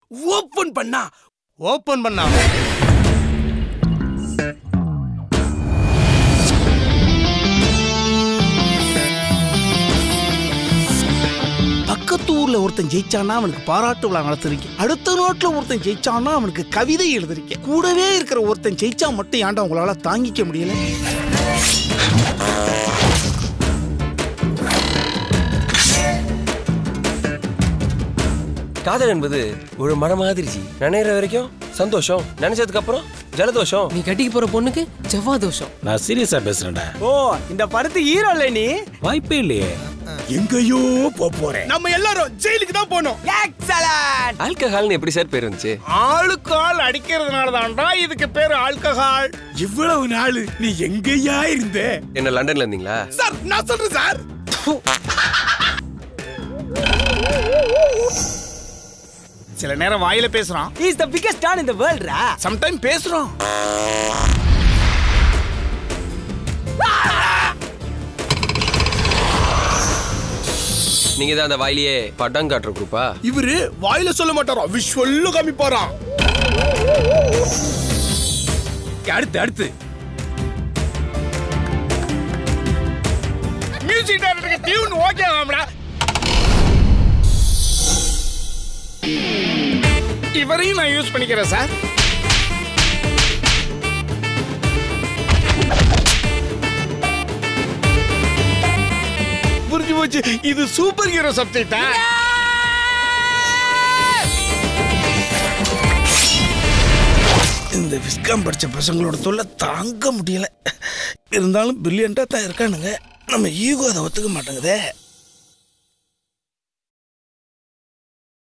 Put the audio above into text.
open பண்ணா open பண்ணா பக்கத்து ஊர்ல ஒருத்தன் ஜெயிச்சானா அவனுக்கு பாராட்டு விழா நடத்திருக்கேன் அடுத்த நோட்ல ஒருத்தன் ஜெயிச்சானா அவனுக்கு கவிதை எழுதிருக்கேன் கூடவே இருக்கிற ஒருத்தன் ஜெயிச்சா மட்டும் ஏன்டா உங்களால தாங்கிக்க முடியல காதல் என்பது ஒரு மரம் மாதிரி ஜி நினைக்கிற வரைக்கும் சந்தோஷம் நினைச்சதுக்கு அப்புறம் ஜலதோஷம் நீ கட்டிக்கு போற பொண்ணுக்கு செவ்வாய் தோஷம் நான் சீரியஸா பேசுறேன்டா ஓ இந்த படத்து ஹீரோ இல்ல நீ வாய்ப்பே இல்லையே எங்கேயோ போறேன் நம்ம எல்லாரும் ஜெயிலுக்கு தான் போனோம் எக்ஸலன்ட் ஆல்கஹால்னு எப்படி சார் பேர் வந்துச்சு ஆளுக்கு ஆள் அடிக்கிறதுனால தான்டா இதுக்கு பேரு ஆல்கஹால் இவ்வளவு நாள் நீ எங்கேயா இருந்த என்ன லண்டன்ல இருந்தீங்களா சார் நான் சொல்றேன் சார் சில நேரம் வாயில பேசுறான் is the biggest star in the world ரா சம்டைம் பேசுறோம் நீங்க தான் அந்த வாயிலேயே படம் காட்டுற குரூப்பா இவரு வாயில சொல்ல மாட்டாராம் விஷுவல்ல காமிப்பாராம் அடுத்து அடுத்து மியூசிக் டைரக்டருக்கு டியூன் ஓகே ஆம்டா இவரையும் நான் யூஸ் பண்ணிக்கிறேன் சார் புரிஞ்சு போச்சு இது சூப்பர் ஹீரோ சப்ஜெக்டா இந்த விஸ்காம் படிச்ச பசங்களோட தொல்லை தாங்க முடியல இருந்தாலும் பிரில்லியண்டா தான் இருக்கானுங்க நம்ம ஈகோ அதை ஒத்துக்க மாட்டேங்குதே